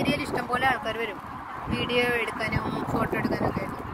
ഏരിയയിൽ ഇഷ്ടംപോലെ ആൾക്കാർ വരും വീഡിയോ എടുക്കാനും ഫോട്ടോ എടുക്കാനും ഒക്കെ ആയിട്ട്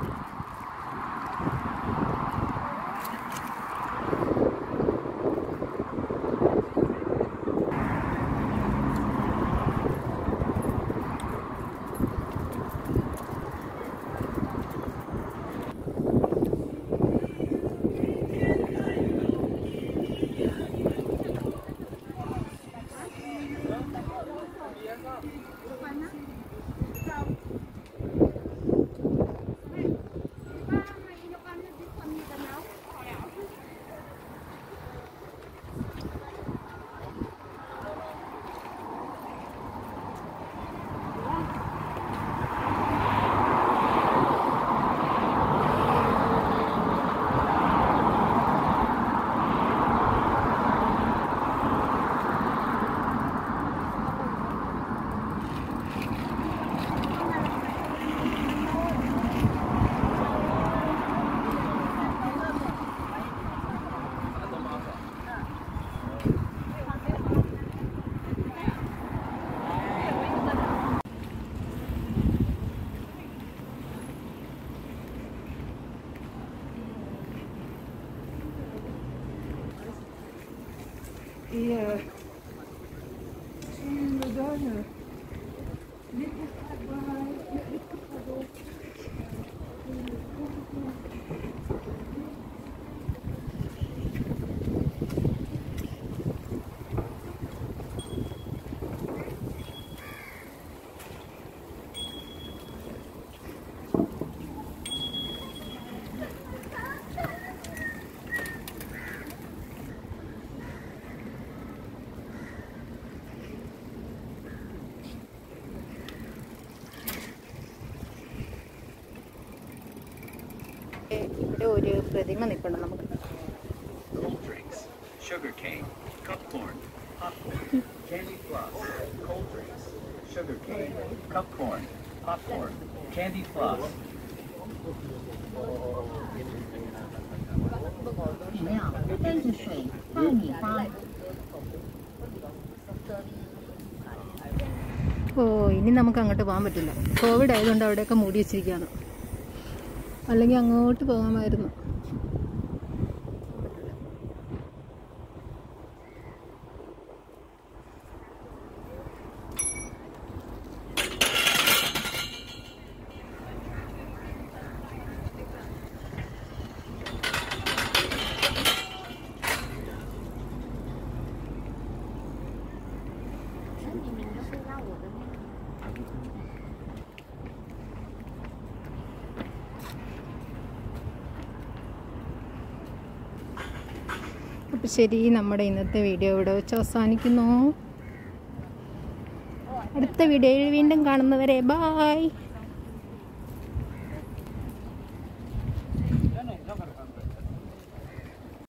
Et euh, tu me donnes les ഇവിടെ ഒരു പ്രതിമ നിൽപ്പുണ്ട് നമുക്ക് cold drinks, sugar cane, cup corn, popcorn, candy floss, cold drinks, sugar cane, cup corn, popcorn, candy floss. 饮料跟着水爆米花。 ഓ ഇനി നമുക്ക് അങ്ങോട്ട് പോകാൻ പറ്റില്ല കോവിഡ് ആയതുകൊണ്ട് അവിടെയൊക്കെ മൂടി വെച്ചിരിക്കുകയാണ് അല്ലെങ്കിൽ അങ്ങോട്ട് പോകാമായിരുന്നു അപ്പോൾ ശരി നമ്മുടെ ഇന്നത്തെ വീഡിയോ ഇവിടെ വെച്ച് അവസാനിക്കുന്നു അടുത്ത വീഡിയോയിൽ വീണ്ടും കാണുന്നവരെ ബായ്